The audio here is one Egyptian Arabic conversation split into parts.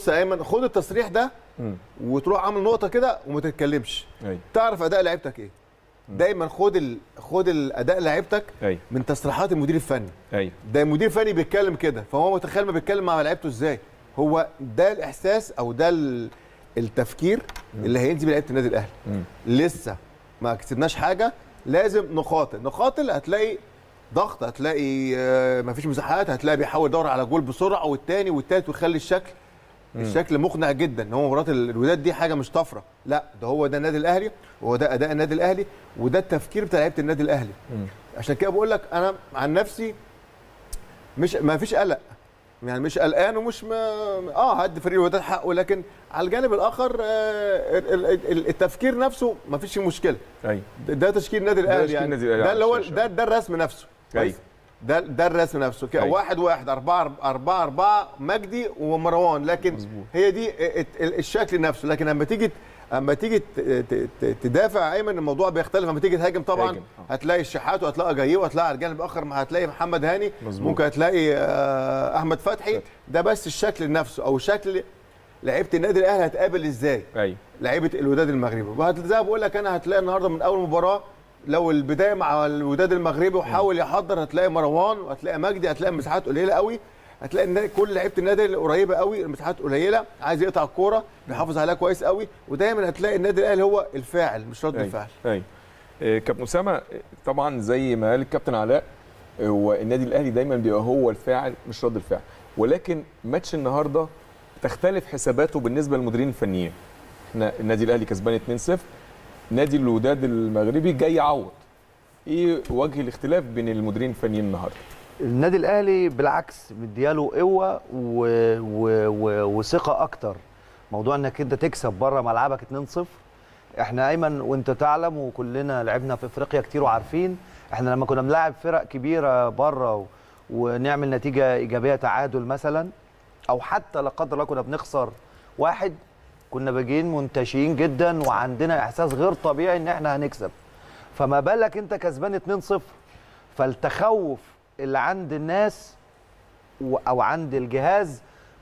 بص يا ايمن خد التصريح ده وتروح عامل نقطه كده وما تتكلمش ايوه تعرف اداء لعيبتك ايه دايما خد ال... خد الاداء لعيبتك ايوه من تصريحات المدير الفني ايوه ده المدير الفني بيتكلم كده فهو متخيل ما بيتكلم مع لعيبته ازاي هو ده الاحساس او ده ال- التفكير اللي هينزل بلعيبه النادي الاهلي مم. لسه ما كسبناش حاجه لازم نقاتل نقاتل هتلاقي ضغط هتلاقي آه، مفيش مساحات هتلاقي بيحاول يدور على جول بسرعه والتاني والتالت ويخلي الشكل الشكل مقنع جدا ان هو مباراه الوداد دي حاجه مش طفره لا ده هو ده النادي الاهلي وهو ده اداء النادي الاهلي وده التفكير بتاع لعيبه النادي الاهلي عشان كده بقول لك انا عن نفسي مش ما فيش قلق يعني مش قلقان ومش ما اه هدي فريق الوداد حقه لكن على الجانب الاخر آه ال- ال- ال- التفكير نفسه ما فيش فيه مشكله ايوه ده- ده تشكيل النادي الاهلي تشكيل يعني النادي الأهلي ده على اللي هو الشاشة. ده ده الرسم نفسه أيوة. كويس؟ ده ده الرسم نفسه كده أيوة. واحد واحد أربعة أربعة أربعة مجدي ومروان لكن مظبوط. هي دي ال- ال- الشكل نفسه لكن لما تيجي اما تيجي ت- ت- ت- تدافع ايمن الموضوع بيختلف لما تيجي تهاجم طبعا تهاجم، آه. هتلاقي الشحات وهتلاقي جايه وهتلاقي على الجانب الاخر ما هتلاقي محمد هاني مظبوط. ممكن هتلاقي آه، احمد فتحي ده بس الشكل نفسه او شكل لعيبه النادي الاهلي هتقابل ازاي ايوه لعيبه الوداد المغربي وهت- زي ما بقول لك انا هتلاقي النهارده من اول مباراه لو البدايه مع الوداد المغربي وحاول يحضر هتلاقي مروان وهتلاقي مجدي هتلاقي مساحات قليله قوي هتلاقي النادي كل لعيبه النادي القريبه قوي المساحات قليله عايز يقطع الكوره بيحافظ عليها كويس قوي ودايما هتلاقي النادي الاهلي هو الفاعل مش رد الفعل ايوه إيه، كابتن اسامه إيه، طبعا زي ما قال الكابتن علاء هو النادي الاهلي دايما بيبقى هو الفاعل مش رد الفعل ولكن ماتش النهارده تختلف حساباته بالنسبه للمديرين الفنيين احنا النادي الاهلي كسبان 2-0 نادي الوداد المغربي جاي يعوض ايه وجه الاختلاف بين المديرين الفنيين النهارده النادي الاهلي بالعكس مدياله قوه و... و... و... وثقه اكتر موضوع انك انت تكسب بره ملعبك 2-0 احنا ايمن وانت تعلم وكلنا لعبنا في افريقيا كتير وعارفين احنا لما كنا بنلعب فرق كبيره بره و... ونعمل نتيجه ايجابيه تعادل مثلا او حتى لا قدر الله كنا بنخسر واحد كنا باجيين منتشيين جدا وعندنا احساس غير طبيعي ان احنا هنكسب فما بالك انت كسبان 2-0 فالتخوف اللي عند الناس و- او عند الجهاز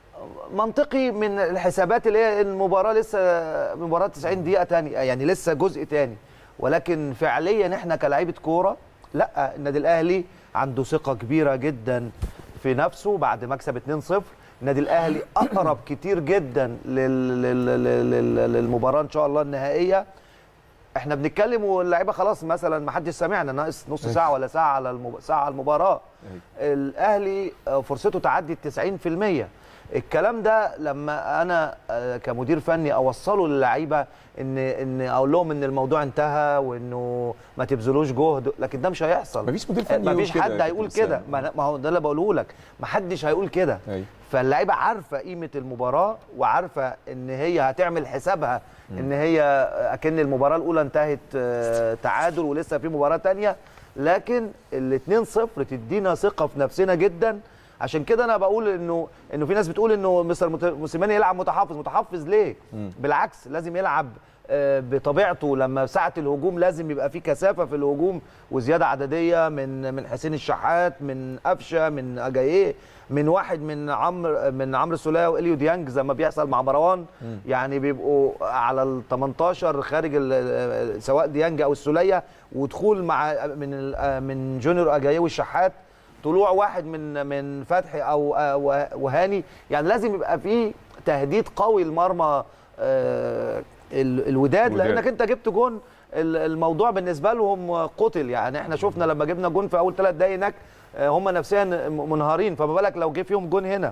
منطقي من الحسابات اللي هي المباراه لسه مباراه 90 دقيقه تاني يعني لسه جزء تاني ولكن فعليا احنا كلاعيبه كوره لا النادي الاهلي عنده ثقه كبيره جدا في نفسه بعد مكسب 2-0 النادي الاهلي اقرب كتير جدا لل- لل- لل- لل- للمباراه ان شاء الله النهائيه احنا بنتكلم واللعيبه خلاص مثلا ما حدش سامعنا ناقص نص ساعه ولا ساعه على المب... ساعه على المباراه الاهلي آه، فرصته تعدي ال 90% الكلام ده لما انا آه، كمدير فني اوصله للعيبه ان ان اقول لهم ان الموضوع انتهى وانه ما تبذلوش جهد لكن ده مش هيحصل مفيش مدير فني ما يقول فيش كده حد يا هيقول كابتن كده أسامة. ما أنا- ما هو ده اللي بقوله لك ما حدش هيقول كده ايوه فاللعيبه عارفه قيمه المباراه وعارفه ان هي هتعمل حسابها ان هي اكن المباراه الاولى انتهت آه، تعادل ولسه في مباراه تانية لكن ال 2-0 تدينا ثقه في نفسنا جدا عشان كده انا بقول انه انه في ناس بتقول انه مستر مت- موسيماني يلعب متحفظ متحفظ ليه بالعكس لازم يلعب آه، بطبيعته لما ساعه الهجوم لازم يبقى في كثافه في الهجوم وزياده عدديه من من حسين الشحات من قفشه من اجاييه من واحد من عمرو من عمرو السوليه واليو ديانج زي ما بيحصل مع مروان يعني بيبقوا على ال 18 خارج ال- سواء ديانج او السوليه ودخول مع من ال- من جونيور اجاييه والشحات طلوع واحد من من فتحي او آه، وه- وهاني يعني لازم يبقى في تهديد قوي لمرمى آه، ال- الوداد الوداد. لانك انت جبت جون ال- الموضوع بالنسبه لهم قتل يعني احنا شفنا لما جبنا جون في اول ثلاث دقايق هناك آه، هم نفسيا منهارين فما بالك لو جه فيهم جون هنا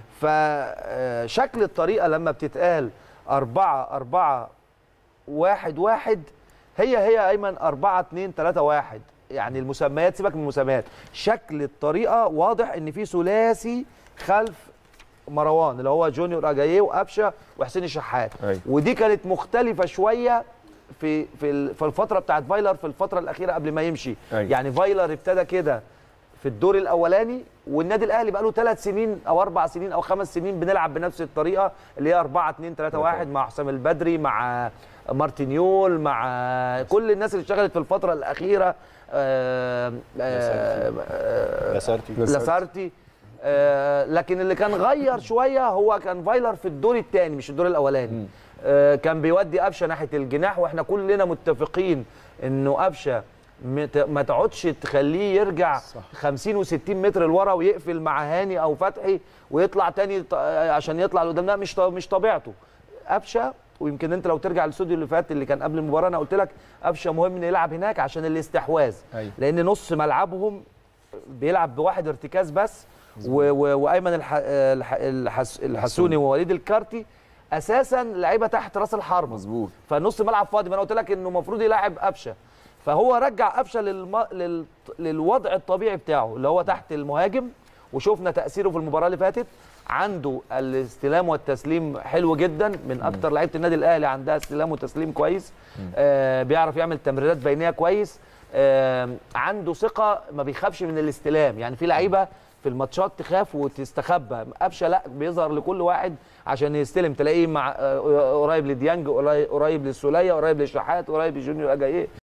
فشكل الطريقه لما بتتقال أربعة أربعة واحد واحد هي هي أيمن أربعة اتنين تلاتة واحد يعني المسميات سيبك من المسميات شكل الطريقة واضح إن في ثلاثي خلف مروان اللي هو جونيور أجاييه وقفشة وحسين الشحات أيوة. ودي كانت مختلفة شوية في في ال- في الفترة بتاعت فايلر في الفترة الأخيرة قبل ما يمشي أيوة. يعني فايلر ابتدى كده في الدور الاولاني والنادي الاهلي بقى له ثلاث سنين او اربع سنين او خمس سنين بنلعب بنفس الطريقه اللي هي 4 2 3 1 مع حسام البدري مع مارتينيول مع كل الناس اللي اشتغلت في الفتره الاخيره آه، آه، آه، لاسارتي لاسارتي آه لكن اللي كان غير شويه هو كان فايلر في الدور الثاني مش الدور الاولاني آه كان بيودي قفشه ناحيه الجناح واحنا كلنا متفقين انه قفشه مت- ما تقعدش تخليه يرجع صح. 50 و60 متر لورا ويقفل مع هاني او فتحي ويطلع تاني ط- عشان يطلع لقدام لا مش ط- مش طبيعته قفشه ويمكن انت لو ترجع للاستوديو اللي فات اللي كان قبل المباراه انا قلت لك قفشه مهم انه يلعب هناك عشان الاستحواذ أيوة. لان نص ملعبهم بيلعب بواحد ارتكاز بس و و وايمن الح الح الحس الحسوني ووليد الكارتي اساسا لعيبه تحت راس الحرب مظبوط فنص ملعب فاضي ما انا قلت لك انه المفروض يلاعب قفشه فهو رجع قفشه للم... لل... للوضع الطبيعي بتاعه اللي هو تحت المهاجم وشفنا تاثيره في المباراه اللي فاتت عنده الاستلام والتسليم حلو جدا من اكتر لعيبه النادي الاهلي عندها استلام وتسليم كويس آه بيعرف يعمل تمريرات بينيه كويس آه عنده ثقه ما بيخافش من الاستلام يعني في لعيبه في الماتشات تخاف وتستخبى قفشه لا بيظهر لكل واحد عشان يستلم تلاقيه مع آه، قريب لديانج قريب قريب للسوليه قريب للشحات قريب لجونيور اجاييه